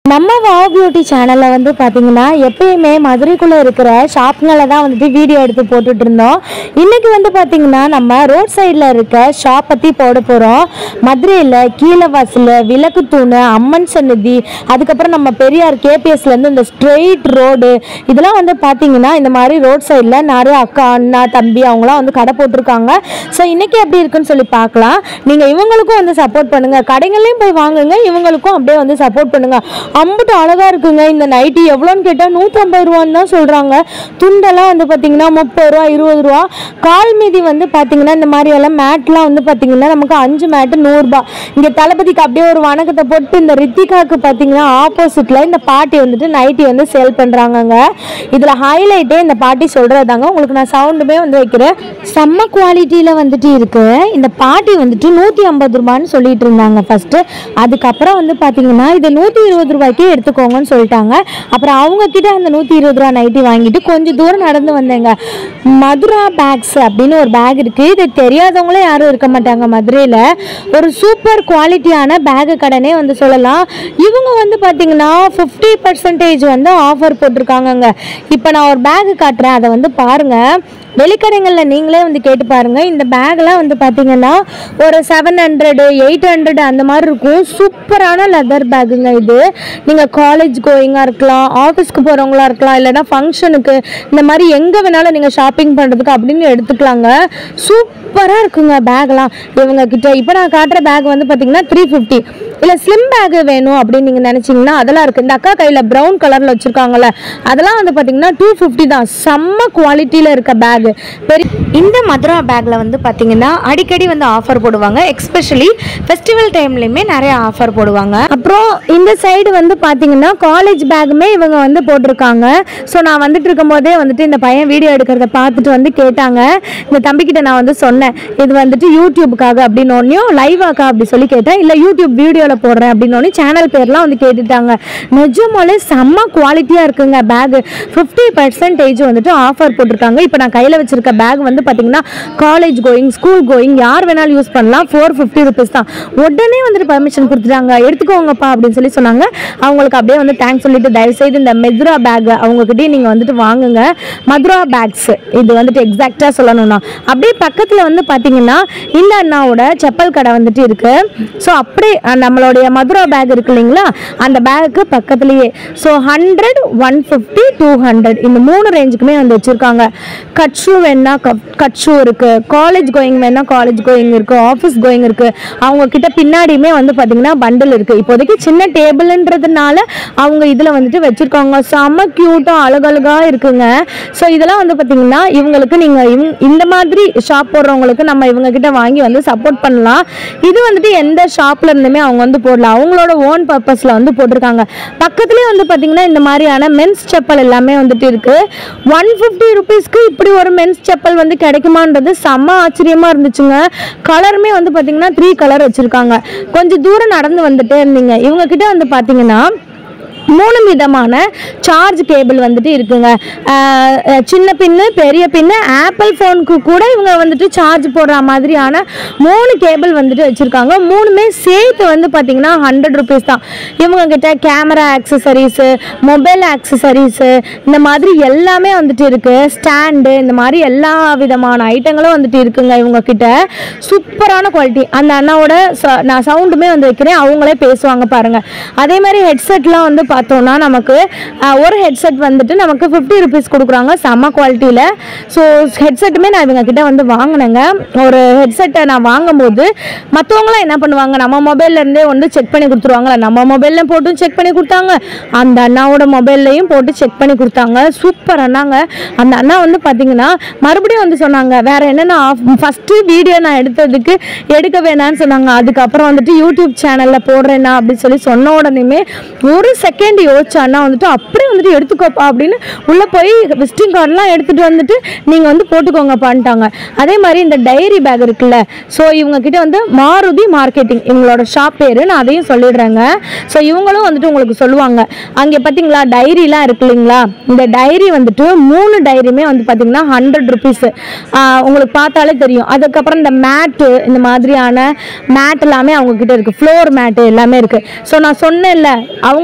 நம்ம wow beauty சேனலில் வந்து பார்த்தீங்கன்னா எப்பயுமே மதுரைக்குள்ளே இருக்கிற ஷாப்புங்களை தான் வந்துட்டு வீடியோ எடுத்து போட்டுட்டு இருந்தோம் இன்னைக்கு வந்து பார்த்தீங்கன்னா நம்ம ரோட் சைடில் இருக்க ஷாப் பற்றி போட போகிறோம் மதுரையில் கீழவாசல் விளக்கு தூண் அம்மன் சன்னதி அதுக்கப்புறம் நம்ம பெரியார் கேபிஎஸ்லேருந்து இந்த ஸ்ட்ரெயிட் ரோடு இதெல்லாம் வந்து பார்த்தீங்கன்னா இந்த மாதிரி ரோட் சைடில் நிறைய அக்கா அண்ணா தம்பி அவங்களாம் வந்து கடை போட்டிருக்காங்க ஸோ இன்னைக்கு எப்படி இருக்குன்னு சொல்லி பார்க்கலாம் நீங்கள் இவங்களுக்கும் வந்து சப்போர்ட் பண்ணுங்கள் கடைகள்லையும் போய் வாங்குங்க இவங்களுக்கும் அப்படியே வந்து சப்போர்ட் பண்ணுங்க அம்புட்டு அழகா இருக்குங்க இந்த நைட்டி எவ்வளோன்னு கேட்டால் நூற்றம்பது ரூபான்னு தான் சொல்கிறாங்க துண்டெல்லாம் வந்து பார்த்தீங்கன்னா முப்பது ரூபா இருபது ரூபா கால் மீதி வந்து பார்த்தீங்கன்னா இந்த மாதிரி எல்லாம் மேட்லாம் வந்து பார்த்தீங்கன்னா நமக்கு அஞ்சு மேட்டு நூறுரூபா இங்கே தளபதிக்கு அப்படியே ஒரு வணக்கத்தை போட்டு இந்த ரித்திகாவுக்கு பார்த்தீங்கன்னா ஆப்போசிட்டில் இந்த பாட்டி வந்துட்டு நைட்டி வந்து சேல் பண்ணுறாங்கங்க இதில் ஹைலைட்டே இந்த பாட்டி சொல்கிறதாங்க உங்களுக்கு நான் சவுண்டுமே வந்து வைக்கிறேன் செம்ம குவாலிட்டியில் வந்துட்டு இருக்கு இந்த பாட்டி வந்துட்டு நூற்றி ஐம்பது ரூபான்னு சொல்லிட்டு இருந்தாங்க ஃபர்ஸ்ட் அதுக்கப்புறம் வந்து பார்த்தீங்கன்னா இது நூற்றி இருபது ரூபாய்க்கே எடுத்துக்கோங்கன்னு சொல்லிட்டாங்க அப்புறம் அவங்க கிட்ட அந்த நூற்றி இருபது ரூபா நைட்டி வாங்கிட்டு கொஞ்சம் தூரம் நடந்து வந்தேங்க மதுரா பேக்ஸ் அப்படின்னு ஒரு பேக் இருக்கு இது தெரியாதவங்களே யாரும் இருக்க மாட்டாங்க மதுரையில் ஒரு சூப்பர் குவாலிட்டியான பேகு கடைனே வந்து சொல்லலாம் இவங்க வந்து பார்த்தீங்கன்னா ஃபிஃப்டி பர்சன்டேஜ் வந்து ஆஃபர் போட்டிருக்காங்கங்க இப்போ நான் ஒரு பேகு காட்டுறேன் அதை வந்து பாருங்க வெளிக்கடைகளில் நீங்களே வந்து கேட்டு பாருங்க இந்த பேக்லாம் வந்து பார்த்தீங்கன்னா ஒரு செவன் ஹண்ட்ரடு எயிட் ஹண்ட்ரட் அந்த மாதிரி இருக்கும் சூப்பரான லெதர் பேக்குங்க இது நீங்கள் காலேஜ் கோயிங்காக இருக்கலாம் ஆஃபீஸ்க்கு போகிறவங்களா இருக்கலாம் இல்லைன்னா ஃபங்க்ஷனுக்கு இந்த மாதிரி எங்கே வேணாலும் நீங்கள் ஷாப்பிங் பண்ணுறதுக்கு அப்படின்னு எடுத்துக்கலாங்க சூப்பராக இருக்குங்க பேக்லாம் இவங்க கிட்ட இப்போ நான் காட்டுற பேக் வந்து பார்த்தீங்கன்னா த்ரீ ஃபிஃப்டி இல்லை ஸ்லிம் பேக் வேணும் அப்படின்னு நீங்கள் நினச்சிங்கன்னா அதெல்லாம் இருக்குது இந்த அக்கா கையில் ப்ரௌன் கலரில் வச்சுருக்காங்கல்ல அதெல்லாம் வந்து பார்த்தீங்கன்னா டூ ஃபிஃப்டி தான் செம்ம குவாலிட்டியில் இருக்க பேக் பெரிய இந்த மதுரா பேக்கில் வந்து பார்த்தீங்கன்னா அடிக்கடி வந்து ஆஃபர் போடுவாங்க எக்ஸ்பெஷலி ஃபெஸ்டிவல் டைம்லையுமே நிறைய ஆஃபர் போடுவாங்க அப்புறம் இந்த சைடு வந்து பார்த்தீங்கன்னா காலேஜ் பேக்குமே இவங்க வந்து போட்டிருக்காங்க ஸோ நான் வந்துட்டு இருக்கும்போதே வந்துட்டு இந்த பையன் வீடியோ எடுக்கிறத பார்த்துட்டு வந்து கேட்டாங்க இந்த தம்பிக்கிட்ட நான் வந்து சொன்னேன் இது வந்துட்டு யூடியூபுக்காக அப்படின்னு ஒன்றையும் லைவாக்கா அப்படி சொல்லி கேட்டேன் இல்லை யூடியூப் வீடியோவில் போடுறேன் அப்படின்னு சேனல் பேர்லாம் வந்து கேட்டுட்டாங்க நிஜமாலே செம்ம குவாலிட்டியாக இருக்குங்க பேக் ஃபிஃப்டி பர்சன்டேஜ் வந்துட்டு ஆஃபர் போட்டிருக்காங்க இப்போ நான் கையில் வச்சிருக்க பேக் வந்து பார்த்தீங்கன்னா காலேஜ் கோயிங் ஸ்கூல் கோயிங் யார் வேணாலும் யூஸ் பண்ணலாம் ஃபோர் ஃபிஃப்டி ருபீஸ் தான் உடனே வந்துட்டு பர்மிஷன் கொடுத்துட்டாங்க எடுத்துக்கோங்கப்பா அப்படின்னு சொல்லி சொன்னாங்க அவங்களுக்கு அப்படியே வந்து தேங்க்ஸ் சொல்லிட்டு தயவுசெய்து இந்த மெத்ரா பேக் அவங்ககிட்டயே நீங்கள் வந்துட்டு வாங்குங்க மதுரா பேக்ஸ் இது வந்துட்டு எக்ஸாக்டாக சொல்லணும்னா அப்படியே பக்கத்தில் வந்து பார்த்தீங்கன்னா இந்த அண்ணாவோட செப்பல் கடை வந்துட்டு இருக்கு ஸோ அப்படியே அஹ், நம்மளுடைய மதுரா பேக் இருக்கு இல்லைங்களா அந்த பேக்கு பக்கத்துலேயே so hundred one fifty two hundred இந்த மூணு ரேஞ்சுக்குமே வந்து வச்சுருக்காங்க கட் ஷூ வேணா கட் ஷூ இருக்குது காலேஜ் கோயிங் வேணா காலேஜ் கோயிங் இருக்குது ஆஃபீஸ் கோயிங் இருக்குது அவங்க கிட்ட பின்னாடியுமே வந்து பார்த்தீங்கன்னா பண்டில் இருக்குது இப்போதைக்கு சின்ன டேபிள்ன்றதுனால அவங்க இதில் வந்துட்டு வச்சுருக்காங்க செம்ம க்யூட்டாக அழகழகாக இருக்குங்க ஸோ இதெல்லாம் வந்து பார்த்தீங்கன்னா இவங்களுக்கு நீங்கள் இவங்க இந்த மாதிரி ஷாப் போடுறவங்களுக்கு நம்ம இவங்க கிட்ட வாங்கி வந்து சப்போர்ட் பண்ணலாம் இது வந்துட்டு எந்த ஷாப்ல இருந்துமே அவங்க வந்து போடலாம் அவங்களோட ஓன் பர்பஸில் வந்து போட்டிருக்காங்க பக்கத்துலேயே வந்து பார்த்தீங்கன்னா இந்த மாதிரியான மென்ஸ் செப்பல் எல்லாமே வந்துட்டு இருக்கு ஒன் ஃபிஃப்டி ருபீஸ்க்கு இப்படி ஒரு மென்ஸ் செப்பல் வந்து கிடைக்குமான்றது செம்ம ஆச்சரியமா இருந்துச்சுங்க கலருமே வந்து பார்த்தீங்கன்னா த்ரீ கலர் வச்சுருக்காங்க கொஞ்சம் தூரம் நடந்து வந்துட்டே இருந்தீங்க இவங்க கிட்ட வந்து பார்த்தீங்கன்னா மூணு விதமான சார்ஜ் கேபிள் வந்துட்டு இருக்குங்க ஆஹ் அஹ் சின்ன பின்னு பெரிய பின்னு ஆப்பிள் ஃபோனுக்கு கூட இவங்க வந்துட்டு சார்ஜ் போடுற மாதிரியான மூணு கேபிள் வந்துட்டு வச்சுருக்காங்க மூணுமே சேர்த்து வந்து பார்த்தீங்கன்னா ஹண்ட்ரட் ருபீஸ் தான் இவங்க கிட்ட கேமரா ஆக்சசரிஸு மொபைல் ஆக்சசரிஸு இந்த மாதிரி எல்லாமே வந்துட்டு இருக்குது ஸ்டாண்டு இந்த மாதிரி எல்லா விதமான ஐட்டங்களும் வந்துட்டு இருக்குங்க இவங்க கிட்ட சூப்பரான குவாலிட்டி அந்த அண்ணாவோட ச- நான் சவுண்டுமே வந்து வைக்கிறேன் அவங்களே பேசுவாங்க பாருங்க அதே மாதிரி ஹெட்செட்லாம் வந்து பார்த்தோம்னா நமக்கு அஹ், ஒரு ஹெட்செட் வந்துட்டு நமக்கு ஃபிஃப்டி ருபீஸ் கொடுக்குறாங்க செம்ம குவாலிட்டியில் ஸோ ஹெட்செட்டுமே நான் இவங்க கிட்ட வந்து வாங்கினேங்க ஒரு ஹெட்செட்டை நான் வாங்கும்போது மற்றவங்களாம் என்ன பண்ணுவாங்க நம்ம மொபைல்ல இருந்தே வந்து செக் பண்ணி கொடுத்துருவாங்களா நம்ம மொபைல்ல போட்டும் செக் பண்ணி கொடுத்தாங்க அந்த அண்ணாவோட மொபைல்லையும் போட்டு செக் பண்ணி கொடுத்தாங்க சூப்பர் அண்ணாங்க அந்த அண்ணா வந்து பார்த்தீங்கன்னா மறுபடியும் வந்து சொன்னாங்க வேற என்னென்ன ஃபஸ்ட்டு வீடியோ நான் எடுத்ததுக்கு எடுக்க வேணாம்னு சொன்னாங்க அதுக்கப்புறம் வந்துட்டு யூடியூப் சேனலில் போடுறேன்னா அப்படின்னு சொல்லி சொன்ன உடனேயுமே ஒரு செகண்ட் யோசிச்ச அண்ணா வந்துட்டு அப்படியே வந்துட்டு எடுத்துக்கோப்பா அப்படின்னு உள்ளே போய் விசிட்டிங் கார்டெலாம் எடுத்துகிட்டு வந்துட்டு நீங்கள் வந்து போட்டுக்கோங்கப்பான்ட்டாங்க அதே மாதிரி இந்த டைரி பேக் இருக்குல்ல ஸோ இவங்க கிட்ட வந்து மாருதி மார்க்கெட்டிங் இவங்களோட ஷாப் பேர் நான் அதையும் சொல்லிடுறேங்க ஸோ இவங்களும் வந்துட்டு உங்களுக்கு சொல்லுவாங்க அங்கே பார்த்தீங்களா டைரிலாம் இருக்கு இல்லைங்களா இந்த டைரி வந்துட்டு மூணு டைரியுமே வந்து பார்த்தீங்கன்னா ஹண்ட்ரட் ருபீஸு உங்களுக்கு பார்த்தாலே தெரியும் அதுக்கப்புறம் இந்த மேட்டு இந்த மாதிரியான மேட் எல்லாமே அவங்க கிட்ட இருக்குது ஃப்ளோர் மேட்டு எல்லாமே இருக்குது ஸோ நான் சொன்னேன்ல அவங்களோட மொபைல்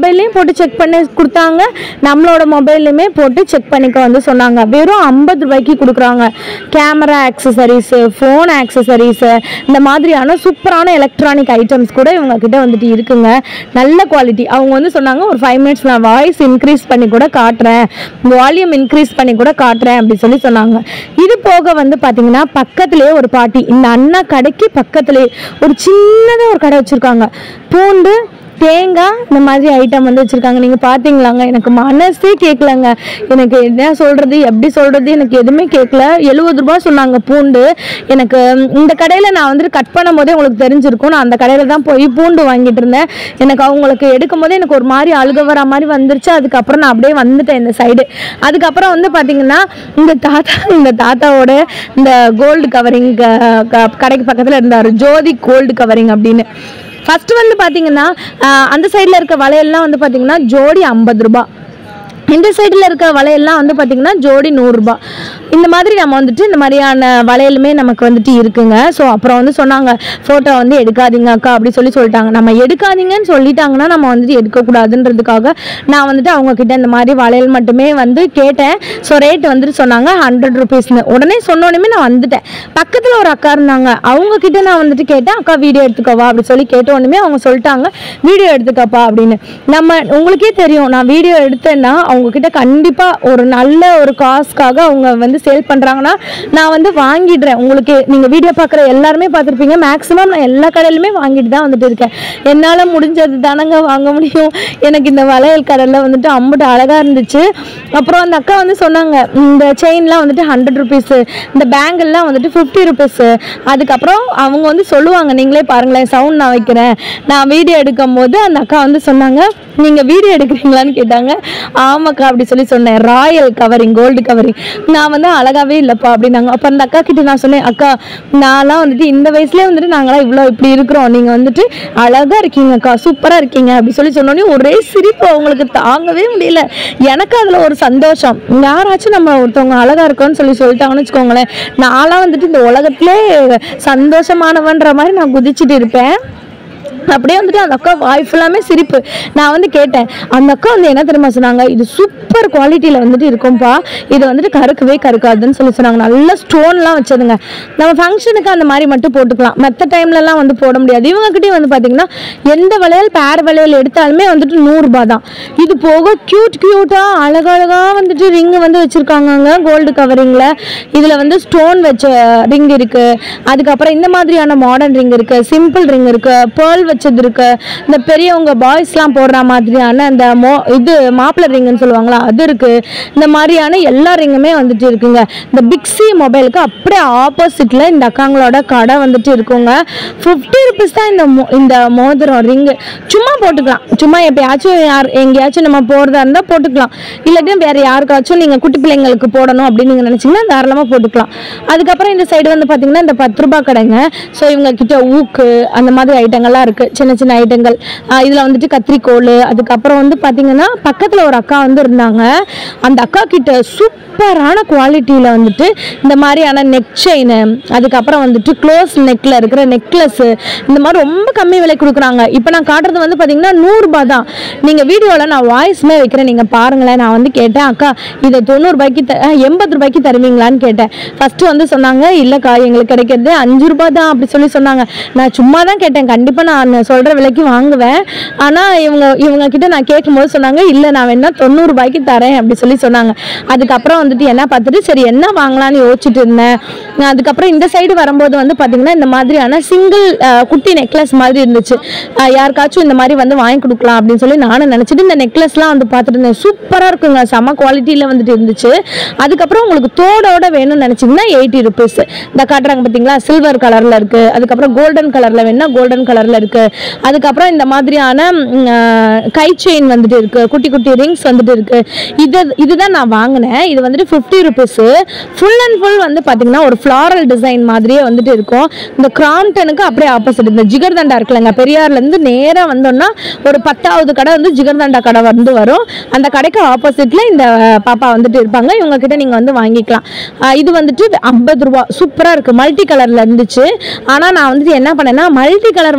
மொபைல்லையும் போட்டு செக் பண்ணி கொடுத்தாங்க நம்மளோட மொபைல்லையுமே போட்டு செக் பண்ணிக்க வந்து சொன்னாங்க வெறும் ஐம்பது ரூபாய்க்கு கொடுக்குறாங்க கேமரா ஆக்சசரிஸு ஃபோன் ஆக்சசரிஸு இந்த மாதிரியான சூப்பரான எலக்ட்ரானிக் ஐட்டம்ஸ் கூட இவங்க கிட்ட வந்துட்டு இருக்குங்க நல்ல குவாலிட்டி அவங்க வந்து சொன்னாங்க ஒரு ஃபைவ் மினிட்ஸ் நான் வாய்ஸ் இன்க்ரீஸ் பண்ணி கூட காட்டுறேன் வால்யூம் இன்க்ரீஸ் பண்ணி கூட காட்டுறேன் அப்படி சொல்லி சொன்னாங்க இது போக வந்து பார்த்தீங்கன்னா பக்கத்துலேயே ஒரு பாட்டி இந்த அண்ணா கடைக்கு பக்கத்துலேயே ஒரு சின்னதாக ஒரு கடை வச்சுருக்காங்க பூண்டு தேங்காய் இந்த மாதிரி ஐட்டம் வந்து வச்சுருக்காங்க நீங்கள் பார்த்தீங்களாங்க எனக்கு மனசே கேட்கலங்க எனக்கு என்ன சொல்கிறது எப்படி சொல்கிறது எனக்கு எதுவுமே கேட்கல எழுபது ரூபா சொன்னாங்க பூண்டு எனக்கு ம், இந்த கடையில் நான் வந்துட்டு கட் பண்ணும் போதே உங்களுக்கு தெரிஞ்சிருக்கும் நான் அந்த கடையில் தான் போய் பூண்டு வாங்கிட்டு இருந்தேன் எனக்கு அவங்களுக்கு எடுக்கும் போதே எனக்கு ஒரு மாதிரி அழுக வர மாதிரி வந்துருச்சு அதுக்கப்புறம் நான் அப்படியே வந்துட்டேன் இந்த சைடு அதுக்கப்புறம் வந்து பார்த்தீங்கன்னா இந்த தாத்தா இந்த தாத்தாவோட இந்த கோல்டு கவரிங் கடைக்கு பக்கத்தில் இருந்தார் ஜோதி கோல்டு கவரிங் அப்படின்னு ஃபர்ஸ்ட் வந்து பார்த்தீங்கன்னா ஆஹ், அந்த சைடில் இருக்க வளையல்லாம் வந்து பார்த்தீங்கன்னா ஜோடி ஐம்பது ரூபாய் இந்த சைடில் இருக்க வளையல்லாம் வந்து பார்த்திங்கன்னா ஜோடி நூறுரூபா இந்த மாதிரி நம்ம வந்துட்டு இந்த மாதிரியான வளையலுமே நமக்கு வந்துட்டு இருக்குங்க ஸோ அப்புறம் வந்து சொன்னாங்க ஃபோட்டோ வந்து எடுக்காதீங்க அக்கா அப்படி சொல்லி சொல்லிட்டாங்க நம்ம எடுக்காதீங்கன்னு சொல்லிட்டாங்கன்னா நம்ம வந்துட்டு எடுக்கக்கூடாதுன்றதுக்காக நான் வந்துட்டு அவங்க கிட்ட இந்த மாதிரி வளையல் மட்டுமே வந்து கேட்டேன் ஸோ ரேட் வந்துட்டு சொன்னாங்க ஹண்ட்ரட் ருபீஸ்னு உடனே சொன்னோடனே நான் வந்துட்டேன் பக்கத்தில் ஒரு அக்கா இருந்தாங்க அவங்க கிட்ட நான் வந்துட்டு கேட்டேன் அக்கா வீடியோ எடுத்துக்கவா அப்படி சொல்லி கேட்ட உடனே அவங்க சொல்லிட்டாங்க வீடியோ எடுத்துக்கப்பா அப்படின்னு நம்ம உங்களுக்கே தெரியும் நான் வீடியோ எடுத்தேன்னா அவங்க கிட்ட கண்டிப்பாக ஒரு நல்ல ஒரு காஸ்க்காக அவங்க வந்து சேல் பண்ணுறாங்கன்னா நான் வந்து வாங்கிடுறேன் உங்களுக்கு நீங்கள் வீடியோ பார்க்குற எல்லாருமே பார்த்துருப்பீங்க மேக்ஸிமம் நான் எல்லா கடையிலுமே வாங்கிட்டு தான் வந்துட்டு இருக்கேன் என்னால் முடிஞ்சது தானங்க வாங்க முடியும் எனக்கு இந்த வளையல் கடையில் வந்துட்டு அம்புட்டு அழகாக இருந்துச்சு அப்புறம் அந்த அக்கா வந்து சொன்னாங்க இந்த செயின்லாம் வந்துட்டு ஹண்ட்ரட் ருபீஸு இந்த பேங்கிள்லாம் வந்துட்டு ஃபிஃப்டி ருபீஸு அதுக்கப்புறம் அவங்க வந்து சொல்லுவாங்க நீங்களே பாருங்களேன் சவுண்ட் நான் வைக்கிறேன் நான் வீடியோ எடுக்கும் போது அந்த அக்கா வந்து சொன்னாங்க நீங்கள் வீடியோ எடுக்கிறீங்களான்னு கேட்டாங்க ஆமாக்கா அப்படி சொல்லி சொன்னேன் ராயல் கவரிங் கோல்டு கவரிங் நான் வந்து அழகாவே இல்லைப்பா அப்படின்னாங்க அப்போ அந்த அக்கா கிட்ட நான் சொன்னேன் அக்கா நான்லாம் வந்துட்டு இந்த வயசுலேயே வந்துட்டு நாங்களாம் இவ்வளோ இப்படி இருக்கிறோம் நீங்கள் வந்துட்டு அழகாக இருக்கீங்கக்கா சூப்பராக இருக்கீங்க அப்படி சொல்லி சொன்னோடனே ஒரே சிரிப்பு அவங்களுக்கு தாங்கவே முடியல எனக்கு அதில் ஒரு சந்தோஷம் யாராச்சும் நம்ம ஒருத்தவங்க அழகாக இருக்கோன்னு சொல்லி சொல்லிட்டாங்கன்னு வச்சுக்கோங்களேன் நான்லாம் வந்துட்டு இந்த உலகத்திலே சந்தோஷமானவன்ற மாதிரி நான் குதிச்சுட்டு இருப்பேன் அப்படியே வந்துட்டு அந்த அக்கா வாய் ஃபுல்லாமே சிரிப்பு நான் வந்து கேட்டேன் அந்த அக்கா வந்து என்ன தெரியுமா சொன்னாங்க இது சூப்பர் குவாலிட்டியில் வந்துட்டு இருக்கும்பா இது வந்துட்டு கருக்கவே கருக்காதுன்னு சொல்லி சொன்னாங்க நல்ல ஸ்டோன்லாம் வச்சதுங்க நம்ம ஃபங்க்ஷனுக்கு அந்த மாதிரி மட்டும் போட்டுக்கலாம் மற்ற டைம்லலாம் வந்து போட முடியாது இவங்ககிட்டயும் வந்து பார்த்தீங்கன்னா எந்த வளையல் பேர் வளையல் எடுத்தாலுமே வந்துட்டு நூறுரூபா தான் இது போக க்யூட் க்யூட்டாக அழகழகாக வந்துட்டு ரிங்கு வந்து வச்சுருக்காங்கங்க கோல்டு கவரிங்கில் இதில் வந்து ஸ்டோன் வச்ச ரிங் இருக்குது அதுக்கப்புறம் இந்த மாதிரியான மாடர்ன் ரிங் இருக்குது சிம்பிள் ரிங் இருக்குது பேர்ல் வச்சது இருக்கு இந்த பெரியவங்க பாய்ஸ்லாம் போடுற மாதிரியான அந்த மோ இது மாப்பிள்ளை ரிங்குன்னு சொல்லுவாங்களா அது இருக்கு இந்த மாதிரியான எல்லா ரிங்குமே வந்துட்டு இருக்குங்க இந்த பிக்ஸி மொபைலுக்கு அப்படியே ஆப்போசிட்ல இந்த அக்காங்களோட கடை வந்துட்டு இருக்குங்க ஃபிஃப்டி ருபீஸ் தான் இந்த மோ- இந்த மோதிரம் ரிங்கு சும்மா போட்டுக்கலாம் சும்மா எப்பயாச்சும் யார் எங்கேயாச்சும் நம்ம போகிறதா இருந்தால் போட்டுக்கலாம் இல்லாட்டி வேற யாருக்காச்சும் நீங்கள் குட்டி பிள்ளைங்களுக்கு போடணும் அப்படின்னு நீங்கள் நினச்சிங்கன்னா தாராளமாக போட்டுக்கலாம் அதுக்கப்புறம் இந்த சைடு வந்து பார்த்தீங்கன்னா இந்த பத்து ரூபாய் கடைங்க ஸோ இவங்க கிட்ட ஊக்கு அந்த மாதிரி ஐட்டங்கள்லாம் இருக்குது சின்ன சின்ன ஐட்டங்கள் இதில் வந்துட்டு கத்திரிக்கோல் அதுக்கப்புறம் வந்து பார்த்தீங்கன்னா பக்கத்தில் ஒரு அக்கா வந்து இருந்தாங்க அந்த அக்கா கிட்ட சூப்பரான குவாலிட்டியில் வந்துட்டு இந்த மாதிரியான நெக் செயின் அதுக்கப்புறம் வந்துட்டு க்ளோஸ் நெக்கில் இருக்கிற நெக்லஸ்ஸு இந்த மாதிரி ரொம்ப கம்மி விலை கொடுக்குறாங்க இப்போ நான் காட்டுறது வந்து பார்த்தீங்கன்னா நூறுரூபா தான் நீங்கள் வீடியோவில் நான் வாய்ஸ்மே வைக்கிறேன் நீங்கள் பாருங்களேன் நான் வந்து கேட்டேன் அக்கா இதை தொண்ணூறுபாய்க்கு த அஹ், எண்பது ரூபாய்க்கு தருவீங்களான்னு கேட்டேன் ஃபஸ்ட்டு வந்து சொன்னாங்க இல்லைக்கா எங்களுக்கு கிடைக்கிறது அஞ்சு ரூபாய் தான் அப்படி சொல்லி சொன்னாங்க நான் சும்மா தான் கேட்டேன் கண்டிப்பாக நான் சொல்கிற விலைக்கு வாங்குவேன் ஆனால் இவங்க இவங்க கிட்ட நான் கேட்கும்போது சொன்னாங்க இல்லை நான் வேணா தொண்ணூறுபாய்க்கு தரேன் அப்படி சொல்லி சொன்னாங்க அதுக்கப்புறம் வந்துட்டு என்ன பார்த்துட்டு சரி என்ன வாங்கலாம்னு யோசிச்சுட்டு இருந்தேன் நான் அதுக்கப்புறம் இந்த சைடு வரும்போது வந்து பார்த்தீங்கன்னா இந்த மாதிரியான சிங்கிள் குட்டி நெக்லஸ் மாதிரி இருந்துச்சு அஹ், யாருக்காச்சும் இந்த மாதிரி வந்து வாங்கி கொடுக்கலாம் அப்படின்னு சொல்லி நானும் நினச்சிட்டு இந்த நெக்லஸ்லாம் வந்து பார்த்துட்டு இருந்தேன் சூப்பராக இருக்குங்க செம குவாலிட்டியில் வந்துட்டு இருந்துச்சு அதுக்கப்புறம் உங்களுக்கு தோடோட வேணும்னு நினச்சிங்கன்னா எயிட்டி ருபீஸ் இந்த காட்டுறாங்க பார்த்தீங்களா சில்வர் கலரில் இருக்குது அதுக்கப்புறம் கோல்டன் கலரில் வேணும்னா கோல்டன் கலரில் இருக்குது அதுக்கப்புறம் இந்த மாதிரியான ம், அஹ், கை செயின் வந்துட்டு இருக்குது குட்டி குட்டி ரிங்ஸ் வந்துட்டு இருக்குது இது இதுதான் நான் வாங்கினேன் இது வந்துட்டு fifty rupees full and full வந்து பார்த்தீங்கன்னா ஒரு ஃப்ளாரல் டிசைன் மாதிரியே வந்துட்டு இருக்கும் இந்த கிராம்டனுக்கு அப்படியே ஆப்போசிட் இந்த ஜிகர்தண்டா இருக்குல்லங்க பெரியார்லேருந்து நேராக வந்தோம்னா ஒரு பத்தாவது கடை வந்து ஜிகர்தண்டா கடை வந்து வரும் அந்த கடைக்கு ஆப்போசிட்டில் இந்த பாப்பா வந்துட்டு இருப்பாங்க இவங்க கிட்ட நீங்கள் வந்து வாங்கிக்கலாம் ஆஹ் இது வந்துட்டு ஐம்பது ரூபா சூப்பராக இருக்குது மல்டி கலரில் இருந்துச்சு ஆனால் நான் வந்துட்டு என்ன பண்ணேன்னா மல்டி கலர் வாங்குறதுக்கு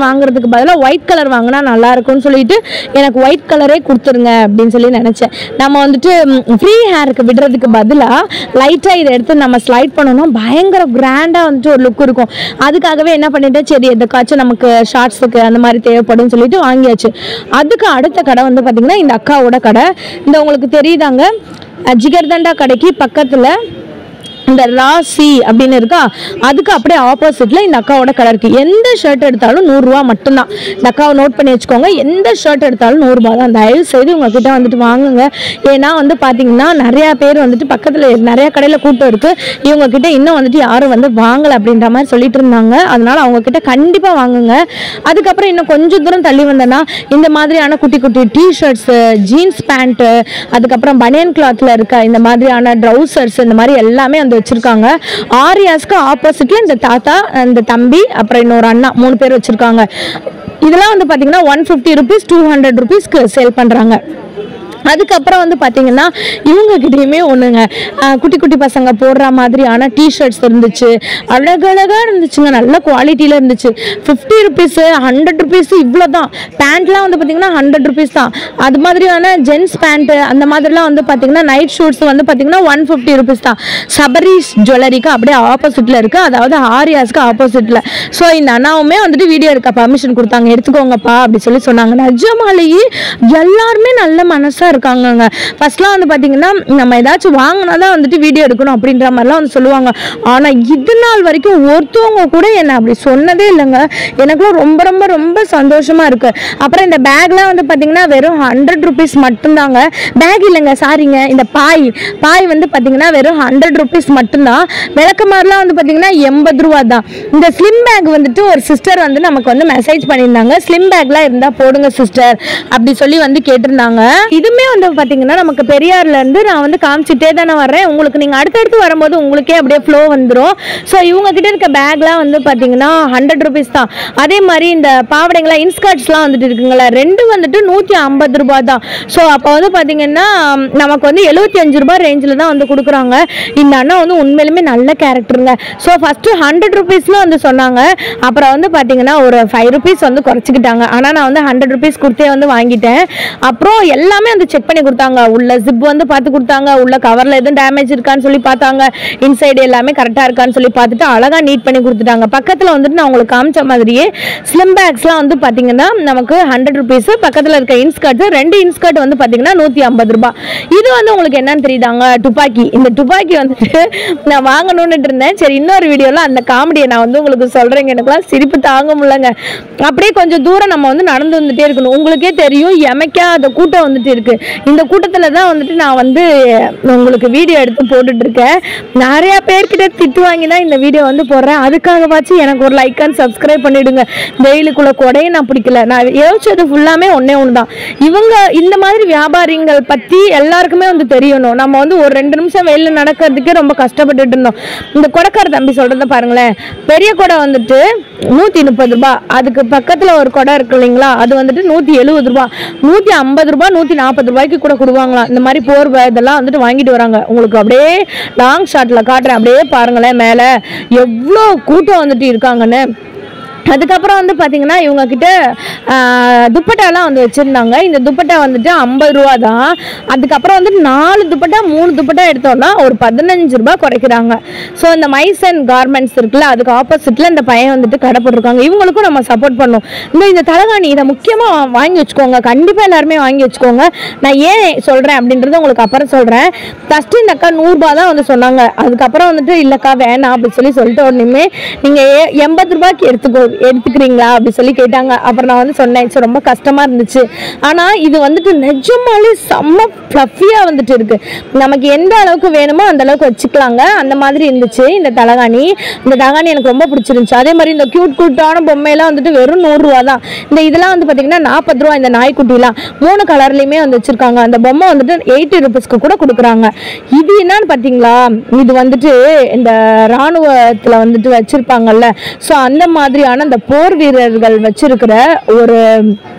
அதுக்கு பதிலாக ஒயிட் கலர் வாங்கினா நல்லா இருக்கும்னு சொல்லிட்டு எனக்கு ஒயிட் கலரே கொடுத்துருங்க அப்படின்னு சொல்லி நினச்சேன் நம்ம வந்துட்டு ஃப்ரீ ஹேருக்கு விடுறதுக்கு பதிலாக லைட்டாக இதை எடுத்து நம்ம ஸ்லைட் பண்ணோம்னா பயங்கர கிராண்டாக வந்துட்டு ஒரு லுக் இருக்கும் அதுக்காகவே என்ன பண்ணிட்டேன் சரி எதுக்காச்சும் நமக்கு ஷார்ட்ஸுக்கு அந்த மாதிரி தேவைப்படும் சொல்லிட்டு வாங்கியாச்சு அதுக்கு அடுத்த கடை வந்து பார்த்திங்கன்னா இந்த அக்காவோட கடை இந்த உங்களுக்கு தெரியுதாங்க அஹ் ஜிகர்தண்டா கடைக்கு பக்கத்தில் இந்த ராசி அப்படின்னு இருக்கா அதுக்கு அப்படியே ஆப்போசிட்ல இந்த அக்காவோட கடை இருக்கு எந்த ஷர்ட் எடுத்தாலும் நூறுரூவா மட்டும்தான் இந்த அக்காவை நோட் பண்ணி வச்சுக்கோங்க எந்த ஷர்ட் எடுத்தாலும் நூறுரூபா தான் தயவு செய்து உங்ககிட்ட வந்துட்டு வாங்குங்க ஏன்னா வந்து பார்த்தீங்கன்னா நிறையா பேர் வந்துட்டு பக்கத்தில் நிறைய கடையில் கூட்டம் இருக்கு இவங்க கிட்ட இன்னும் வந்துட்டு யாரும் வந்து வாங்கலை அப்படின்ற மாதிரி சொல்லிட்டு இருந்தாங்க அதனால அவங்க கிட்ட கண்டிப்பாக வாங்குங்க அதுக்கப்புறம் இன்னும் கொஞ்சம் தூரம் தள்ளி வந்தேன்னா இந்த மாதிரியான குட்டி குட்டி டிஷர்ட்ஸு ஜீன்ஸ் பேண்ட்டு அதுக்கப்புறம் பனியன் கிளாத்தில் இருக்க இந்த மாதிரியான ட்ரௌசர்ஸ் இந்த மாதிரி எல்லாமே வந்து வச்சுருக்காங்க ஆரியாஸ்க்கு ஆப்போசிட்டில் இந்த தாத்தா இந்த தம்பி அப்புறம் இன்னொரு அண்ணா மூணு பேர் வச்சுருக்காங்க இதெல்லாம் வந்து பார்த்தீங்கன்னா one fifty rupees two hundred ருபீஸ்க்கு சேல் பண்ணுறாங்க அதுக்கப்புறம் வந்து பார்த்தீங்கன்னா இவங்க கிட்டேயுமே ஒன்றுங்க குட்டி குட்டி பசங்க போடுற மாதிரியான டிஷர்ட்ஸ் இருந்துச்சு அழகழகாக இருந்துச்சுங்க நல்ல குவாலிட்டியில் இருந்துச்சு ஃபிஃப்டி ருபீஸு ஹண்ட்ரட் ருபீஸ் இவ்வளோ தான் பேண்ட்லாம் வந்து பார்த்தீங்கன்னா ஹண்ட்ரட் ருபீஸ் தான் அது மாதிரியான ஜென்ஸ் பேண்ட்டு அந்த மாதிரிலாம் வந்து பார்த்தீங்கன்னா நைட் ஷூட்ஸ் வந்து பார்த்தீங்கன்னா ஒன் ஃபிஃப்டி ருபீஸ் தான் சபரீஸ் ஜுவல்லரிக்கு அப்படியே ஆப்போசிட்டில் இருக்குது அதாவது ஆரியாஸ்க்கு ஆப்போசிட்டில் ஸோ இந்த அண்ணாவுமே வந்துட்டு வீடியோ எடுக்க பர்மிஷன் கொடுத்தாங்க எடுத்துக்கோங்கப்பா அப்படி சொல்லி சொன்னாங்க நிஜமாலேயே எல்லாருமே நல்ல மனசாக இருக்காங்கங்க ஃபர்ஸ்ட்லாம் வந்து பார்த்தீங்கன்னா நம்ம ஏதாச்சும் வாங்கினா தான் வந்துட்டு வீடியோ எடுக்கணும் அப்படின்ற மாதிரிலாம் வந்து சொல்லுவாங்க ஆனால் இது நாள் வரைக்கும் ஒருத்தவங்க கூட என்னை அப்படி சொன்னதே இல்லைங்க எனக்குலாம் ரொம்ப ரொம்ப ரொம்ப சந்தோஷமாக இருக்குது அப்புறம் இந்த பேக்லாம் வந்து பார்த்தீங்கன்னா வெறும் ஹண்ட்ரட் ருபீஸ் மட்டும்தாங்க பேக் இல்லைங்க சாரிங்க இந்த பாய் பாய் வந்து பார்த்தீங்கன்னா வெறும் ஹண்ட்ரட் ருபீஸ் மட்டும்தான் விளக்கமாரிலாம் வந்து பார்த்தீங்கன்னா எண்பது ரூபா தான் இந்த ஸ்லிம் பேக் வந்துட்டு ஒரு சிஸ்டர் வந்து நமக்கு வந்து மெசேஜ் பண்ணியிருந்தாங்க ஸ்லிம் பேக்லாம் இருந்தால் போடுங்க சிஸ்டர் அப்படி சொல்லி வந்து கேட்டிருந்தாங்க இதுமே வந்து பார்த்தீங்கன்னா நமக்கு பெரியார்ல இருந்து நான் வந்து காமிச்சிட்டே தானே வர்றேன் உங்களுக்கு நீங்கள் அடுத்தடுத்து வரும்போது உங்களுக்கே அப்படியே ஃப்ளோ வந்துடும் ஸோ இவங்க கிட்ட இருக்க பேக்லாம் வந்து பார்த்தீங்கன்னா ஹண்ட்ரட் ருபீஸ் தான் அதே மாதிரி இந்த பாவடைங்களா இன்ஸ்கர்ட்ஸ்லாம் வந்துட்டு இருக்குங்களா ரெண்டு வந்துட்டு நூற்றி ஐம்பது ரூபா தான் ஸோ அப்போ வந்து பார்த்தீங்கன்னா நமக்கு வந்து எழுபத்தி அஞ்சு ரூபாய் ரேஞ்சில் தான் வந்து கொடுக்குறாங்க இந்த அண்ணா வந்து உண்மையிலுமே நல்ல கேரக்டருங்க ஸோ ஃபஸ்ட்டு ஹண்ட்ரட் ருபீஸ்னு வந்து சொன்னாங்க அப்புறம் வந்து பார்த்தீங்கன்னா ஒரு ஃபைவ் ருபீஸ் வந்து குறைச்சிக்கிட்டாங்க ஆனால் நான் வந்து ஹண்ட்ரட் ருபீஸ் கொடுத்தே வந்து வாங்கிட்டேன் அப்புறம் எல்லாமே வந்து செக் பண்ணி கொடுத்தாங்க உள்ள ஜிப் வந்து பார்த்து கொடுத்தாங்க உள்ள கவரில் எதுவும் டேமேஜ் இருக்கான்னு சொல்லி பார்த்தாங்க இன்சைடு எல்லாமே கரெக்டாக இருக்கான்னு சொல்லி பார்த்துட்டு அழகாக நீட் பண்ணி கொடுத்துட்டாங்க பக்கத்தில் வந்துட்டு நான் உங்களுக்கு காமிச்ச மாதிரியே ஸ்லிம் பேக்ஸ்லாம் வந்து பார்த்தீங்கன்னா நமக்கு ஹண்ட்ரட் ருபீஸ் பக்கத்தில் இருக்க இன்ஸ்கர்ட் ரெண்டு இன்ஸ்கர்ட் வந்து பார்த்தீங்கன்னா நூற்றி ஐம்பது ரூபாய் இது வந்து உங்களுக்கு என்னன்னு தெரியுதாங்க துப்பாக்கி இந்த துப்பாக்கி வந்துட்டு நான் வாங்கணும்னு இருந்தேன் சரி இன்னொரு வீடியோவில் அந்த காமெடியை நான் வந்து உங்களுக்கு சொல்கிறேங்க எனக்குலாம் சிரிப்பு தாங்க முடியலங்க அப்படியே கொஞ்சம் தூரம் நம்ம வந்து நடந்து வந்துட்டே இருக்கணும் உங்களுக்கே தெரியும் எமைக்காத கூட்டம் வந்துட்டு இருக்கு இந்த கூட்டத்தில் தான் வந்துட்டு நான் வந்து உங்களுக்கு வீடியோ எடுத்து போட்டுட்டு இருக்கேன் நிறையா பேர்கிட்ட திட்டு வாங்கி தான் இந்த வீடியோ வந்து போடுறேன் அதுக்காகவாச்சும் எனக்கு ஒரு லைக் அண்ட் சப்ஸ்கிரைப் பண்ணிடுங்க வெயிலுக்குள்ள கொடையை நான் பிடிக்கல நான் யோசிச்சது ஃபுல்லாமே ஒன்றே ஒன்று தான் இவங்க இந்த மாதிரி வியாபாரிகள் பற்றி எல்லாருக்குமே வந்து தெரியணும் நம்ம வந்து ஒரு ரெண்டு நிமிஷம் வெயிலில் நடக்கிறதுக்கே ரொம்ப கஷ்டப்பட்டுட்டு இருந்தோம் இந்த கொடைக்கார தம்பி சொல்கிறத பாருங்களேன் பெரிய கொடை வந்துட்டு நூற்றி முப்பது ரூபா அதுக்கு பக்கத்தில் ஒரு கொடை இருக்கு இல்லைங்களா அது வந்துட்டு நூற்றி எழுபது ரூபா நூற்றி ஐம்பது ரூபா நூற்றி நாற்பது ரூபாய்க்கு கூட கொடுவாங்களாம் இந்த மாதிரி போர்வை இதெல்லாம் வந்துட்டு வாங்கிட்டு வராங்க உங்களுக்கு அப்படியே லாங் ஷாட்டில் காட்டுறேன் அப்படியே பாருங்களேன் மேலே எவ்வளோ கூட்டம் வந்துட்டு இருக்காங்கன்னு அதுக்கப்புறம் வந்து பார்த்தீங்கன்னா இவங்க கிட்ட ஆஹ், துப்பட்டாலாம் வந்து வச்சுருந்தாங்க இந்த துப்பட்டா வந்துட்டு ஐம்பது ரூபா தான் அதுக்கப்புறம் வந்து நாலு துப்பட்டா மூணு துப்பட்டா எடுத்தோம்னா ஒரு பதினஞ்சு ரூபாய் குறைக்கிறாங்க ஸோ இந்த மைசன் கார்மெண்ட்ஸ் இருக்குல்ல அதுக்கு ஆப்போசிட்டில் இந்த பையன் வந்துட்டு கடை போட்டிருக்காங்க இவங்களுக்கும் நம்ம சப்போர்ட் பண்ணோம் இந்த இந்த தலகாணி இதை முக்கியமாக வாங்கி வச்சுக்கோங்க கண்டிப்பாக எல்லாருமே வாங்கி வச்சுக்கோங்க நான் ஏன் சொல்கிறேன் அப்படின்றத உங்களுக்கு அப்புறம் சொல்கிறேன் ஃபஸ்ட்டு இந்த அக்கா நூறுரூபா தான் வந்து சொன்னாங்க அதுக்கப்புறம் வந்துட்டு இல்லைக்கா வேணாம் அப்படி சொல்லி சொல்லிட்டு உடனே நீங்கள் எண்பது ரூபாய்க்கு எடுத்துக்கோ எடுத்துக்கிறீங்களா அப்படி சொல்லி கேட்டாங்க அப்புறம் நான் வந்து சொன்னேன் "சரி, ரொம்ப கஷ்டமாக இருந்துச்சு ஆனால் இது வந்துட்டு நிஜமாலே செம்ம ஃப்ளஃபியாக வந்துட்டு இருக்கு நமக்கு எந்த அளவுக்கு வேணுமோ அந்த அளவுக்கு வச்சுக்கலாங்க அந்த மாதிரி இருந்துச்சு இந்த தலகாணி இந்த தலகாணி எனக்கு ரொம்ப பிடிச்சிருந்துச்சு அதே மாதிரி இந்த க்யூட் க்யூட்டான பொம்மையெல்லாம் வந்துட்டு வெறும் நூறுரூவா தான் இந்த இதெல்லாம் வந்து பார்த்தீங்கன்னா நாற்பது ரூபா இந்த நாய்க்குட்டிலாம் மூணு கலர்லையுமே வந்து வச்சுருக்காங்க அந்த பொம்மை வந்துட்டு எயிட்டி ருபீஸ்க்கு கூட கொடுக்குறாங்க இது என்னன்னு பார்த்தீங்களா இது வந்துட்டு இந்த இராணுவத்தில் வந்துட்டு வச்சுருப்பாங்கல்ல ஸோ அந்த மாதிரியான அந்த போர் வீரர்கள் வச்சிருக்கிற ஒரு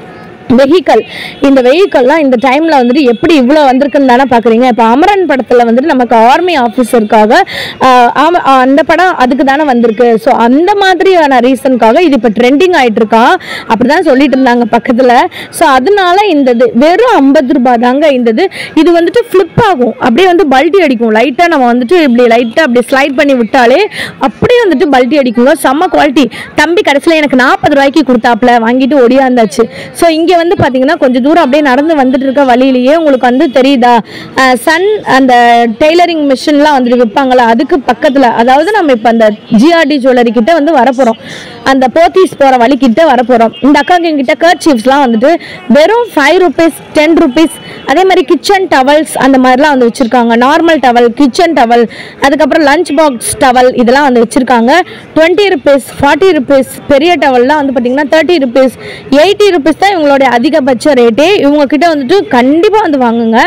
வெஹிக்கல் இந்த வெஹிக்கல்லாம் இந்த டைமில் வந்துட்டு எப்படி இவ்வளோ வந்திருக்குன்னு தானே பார்க்குறீங்க இப்போ அமரன் படத்தில் வந்துட்டு நமக்கு ஆர்மி ஆஃபீஸருக்காக ஆமா ஆ, அந்த படம் அதுக்கு தானே வந்திருக்கு ஸோ அந்த மாதிரியான ரீசனுக்காக இது இப்போ ட்ரெண்டிங் ஆயிட்டு இருக்கா அப்படி தான் சொல்லிட்டு இருந்தாங்க பக்கத்தில் ஸோ அதனால இந்த இது வெறும் ஐம்பது ரூபாய் தாங்க இந்த இது இது வந்துட்டு ஃப்ளிப் ஆகும் அப்படியே வந்து பல்ட்டி அடிக்கும் லைட்டாக நம்ம வந்துட்டு இப்படி லைட்டாக அப்படி ஸ்லைட் பண்ணி விட்டாலே அப்படியே வந்துட்டு பல்ட்டி அடிக்குங்க செம்ம குவாலிட்டி தம்பி கடைசியில் எனக்கு நாற்பது ரூபாய்க்கு கொடுத்தாப்புல வாங்கிட்டு ஒடியாந்தாச்சு ஸோ இங்கே வந்து பார்த்தீங்கன்னா கொஞ்சம் தூரம் அப்படியே நடந்து வந்துட்டு இருக்க வழியிலேயே உங்களுக்கு வந்து தெரியுதா சன் அந்த டெய்லரிங் மிஷின்லாம் வந்துட்டு விற்பாங்களா அதுக்கு பக்கத்தில் அதாவது நம்ம இப்போ அந்த ஜிஆர்டி ஜுவல்லரி கிட்ட வந்து வரப்போகிறோம் அந்த போத்தீஸ் போகிற வழி கிட்ட வரப்போகிறோம் இந்த அக்காங்க கிட்ட கர்ச்சீஃப்ஸ்லாம் வந்துட்டு வெறும் ஃபைவ் ருபீஸ் டென் ருபீஸ் அதே மாதிரி கிச்சன் டவல்ஸ் அந்த மாதிரிலாம் வந்து வச்சுருக்காங்க நார்மல் டவல் கிச்சன் டவல் அதுக்கப்புறம் லஞ்ச் பாக்ஸ் டவல் இதெல்லாம் வந்து வச்சுருக்காங்க டுவெண்ட்டி ருபீஸ் ஃபார்ட்டி ருபீஸ் பெரிய டவல்லாம் வந்து பார்த்தீங்கன்னா தேர்ட்டி ருபீஸ் எயிட்டி ருபீஸ் தான் இவங்களுடைய அதிகபட்ச ரேட்டே இவங்க கிட்ட வந்துட்டு கண்டிப்பாக வந்து வாங்குங்க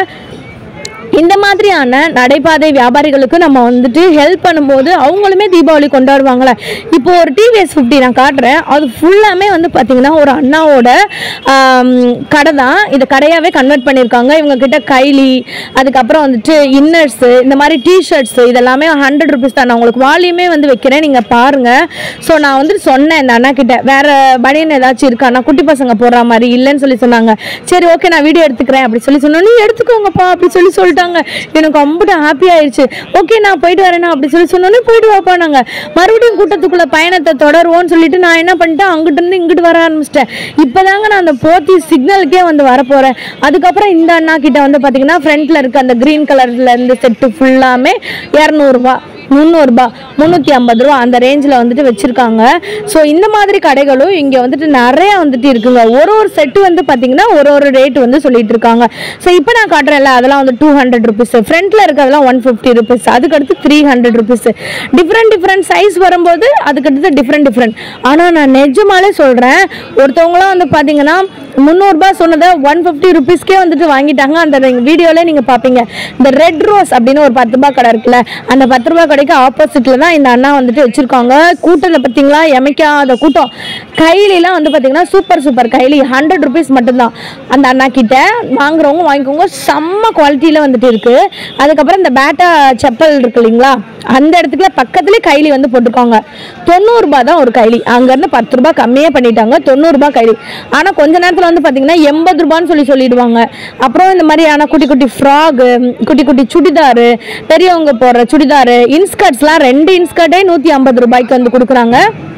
இந்த மாதிரியான நடைபாதை வியாபாரிகளுக்கு நம்ம வந்துட்டு ஹெல்ப் பண்ணும்போது அவங்களுமே தீபாவளி கொண்டாடுவாங்களே இப்போ ஒரு டிவிஎஸ் ஃபிஃப்டி நான் காட்டுறேன் அது ஃபுல்லாமே வந்து பார்த்தீங்கன்னா ஒரு அண்ணாவோட ஆம், கடை தான் இதை கடையாகவே கன்வெர்ட் பண்ணியிருக்காங்க இவங்க கிட்ட கைலி அதுக்கப்புறம் வந்துட்டு இன்னர்ஸு இந்த மாதிரி டிஷர்ட்ஸு இதெல்லாமே ஹண்ட்ரட் ருபீஸ் தான் நான் உங்களுக்கு வால்யூமே வந்து வைக்கிறேன் நீங்கள் பாருங்கள் ஸோ நான் வந்துட்டு சொன்னேன் இந்த அண்ணா கிட்ட வேற பனியன் ஏதாச்சும் இருக்கா நான் குட்டி பசங்க போடுற மாதிரி இல்லைன்னு சொல்லி சொன்னாங்க சரி ஓகே நான் வீடியோ எடுத்துக்கிறேன் அப்படி சொல்லி சொன்னோம் நீ எடுத்துக்கோங்கப்பா அப்படி சொல்லி சொல்லிட்டாங்க எனக்கு ரொம்ப ஹாப்பி ஆயிடுச்சு ஓகே நான் போயிட்டு வரேனா அப்படி சொல்லி சொன்னோன்னே போயிட்டு வாப்பா நாங்கள் மறுபடியும் கூட்டத்துக்குள்ள பயணத்தை தொடருவோம்னு சொல்லிட்டு நான் என்ன பண்ணிட்டேன் அங்கிட்டு இருந்து இங்கிட்டு வர ஆரம்பிச்சிட்டேன் இப்போதாங்க நான் அந்த போத்தி சிக்னலுக்கே வந்து வரப்போகிறேன் அதுக்கப்புறம் இந்த அண்ணா கிட்ட வந்து பார்த்தீங்கன்னா ஃப்ரண்ட்டில் இருக்க அந்த க்ரீன் கலரில் இருந்து செட்டு ஃபுல்லாமே இரநூறுபா முந்நூறுபா முந்நூற்றி ஐம்பது ரூபா அந்த ரேஞ்சில் வந்துட்டு வச்சுருக்காங்க ஸோ இந்த மாதிரி கடைகளும் இங்கே வந்துட்டு நிறையா வந்துட்டு இருக்குங்க ஒரு ஒரு செட்டு வந்து பார்த்தீங்கன்னா ஒரு ஒரு ரேட் வந்து சொல்லிட்டு இருக்காங்க ஸோ இப்போ நான் காட்டுறேன்ல அதெல்லாம் வந்து டூ ஹண்ட்ரட் ருபீஸ் ஃப்ரண்ட்டில் இருக்கிறதெல்லாம் ஒன் ஃபிஃப்டி ருபீஸ் அதுக்கடுத்து three hundred rupees different different size வரும்போது அதுக்கடுத்து டிஃப்ரெண்ட் டிஃப்ரெண்ட் ஆனால் நான் நிஜமாலே சொல்கிறேன் ஒருத்தவங்களாம் வந்து பார்த்தீங்கன்னா முந்நூறுபா சொன்னதை ஒன் ஃபிஃப்டி ருபீஸ்க்கே வந்துட்டு வாங்கிட்டாங்க அந்த வீடியோவில் நீங்கள் பார்ப்பீங்க இந்த ரெட் ரோஸ் அப்படின்னு ஒரு பத்து ரூபாய் கடை இருக்குல்ல அந்த பத்து ரூபாய் கடைக்கு ஆப்போசிட்டில் தான் இந்த அண்ணா வந்துட்டு வச்சுருக்காங்க கூட்டத்தை பார்த்தீங்களா எமைக்காத கூட்டம் கைலிலாம் வந்து பார்த்தீங்கன்னா சூப்பர் சூப்பர் கைலி ஹண்ட்ரட் ருபீஸ் மட்டும்தான் அந்த அண்ணா கிட்ட வாங்குறவங்க வாங்கிக்கோங்க செம்ம குவாலிட்டியில் வந்துட்டு இருக்குது அதுக்கப்புறம் இந்த பேட்டா செப்பல் இருக்கு இல்லைங்களா அந்த இடத்துக்குள்ள பக்கத்துலேயே கைலி வந்து போட்டிருக்காங்க தொண்ணூறுபா தான் ஒரு கைலி அங்கேருந்து பத்து ரூபாய் கம்மியாக பண்ணிட்டாங்க தொண்ணூறுபா கைலி ஆனால் கொஞ்ச நேரத்தில் வந்து பார்த்தீங்கன்னா எண்பது ரூபான்னு சொல்லி சொல்லிடுவாங்க அப்புறம் இந்த மாதிரியான குட்டி குட்டி ஃப்ராகு குட்டி குட்டி சுடிதாரு பெரியவங்க போடுற சுடிதாரு இன்ஸ்கர்ட்ஸ்லாம் ரெண்டு இன்ஸ்கர்ட்டே நூற்றி ஐம்பது ரூபாய்க்கு வந்து கொடுக்குறாங்க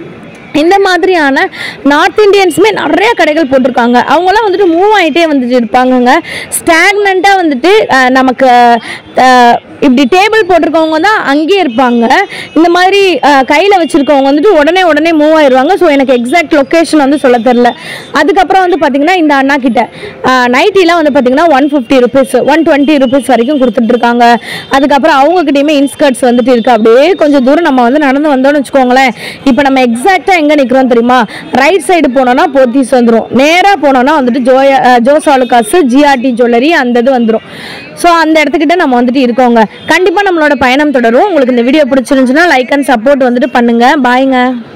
இந்த மாதிரியான நார்த் இந்தியன்ஸுமே நிறைய கடைகள் போட்டிருக்காங்க அவங்களாம் வந்துட்டு மூவ் ஆகிட்டே வந்துட்டு இருப்பாங்கங்க ஸ்டாக்னண்ட்டாக வந்துட்டு அஹ், நமக்கு அஹ், இப்படி டேபிள் போட்டிருக்கவங்க தான் அங்கேயே இருப்பாங்க இந்த மாதிரி கையில் வச்சுருக்கவங்க வந்துட்டு உடனே உடனே மூவ் ஆயிடுவாங்க ஸோ எனக்கு எக்ஸாக்ட் லொக்கேஷன் வந்து சொல்ல தெரில அதுக்கப்புறம் வந்து பார்த்திங்கன்னா இந்த அண்ணா கிட்ட நைட்டிலாம் வந்து பார்த்திங்கன்னா one fifty rupees one twenty rupees வரைக்கும் கொடுத்துட்டு இருக்காங்க அதுக்கப்புறம் அவங்கக்கிட்டேயுமே இன்ஸ்கர்ட்ஸ் வந்துட்டு இருக்குது அப்படியே கொஞ்சம் தூரம் நம்ம வந்து நடந்து வந்தோம்னு வச்சுக்கோங்களேன் இப்போ நம்ம எக்ஸாக்டாக எங்கே நிற்கிறோம் தெரியுமா ரைட் சைடு போனோம்னா போத்தீஸ் வந்துடும் நேராக போனோம்னா வந்துட்டு ஜோயா அஹ், ஜோஸ் ஆலுகாசு ஜிஆர்டி ஜுவல்லரி அந்த இது வந்துடும் ஸோ அந்த இடத்துக்கிட்ட நம்ம வந்துட்டு இருக்கோங்க கண்டிப்பாக நம்மளோட பயணம் தொடரும் உங்களுக்கு இந்த வீடியோ பிடிச்சிருந்துச்சுன்னா லைக் அண்ட் சப்போர்ட் வந்துட்டு பண்ணுங்கள் பாய்ங்க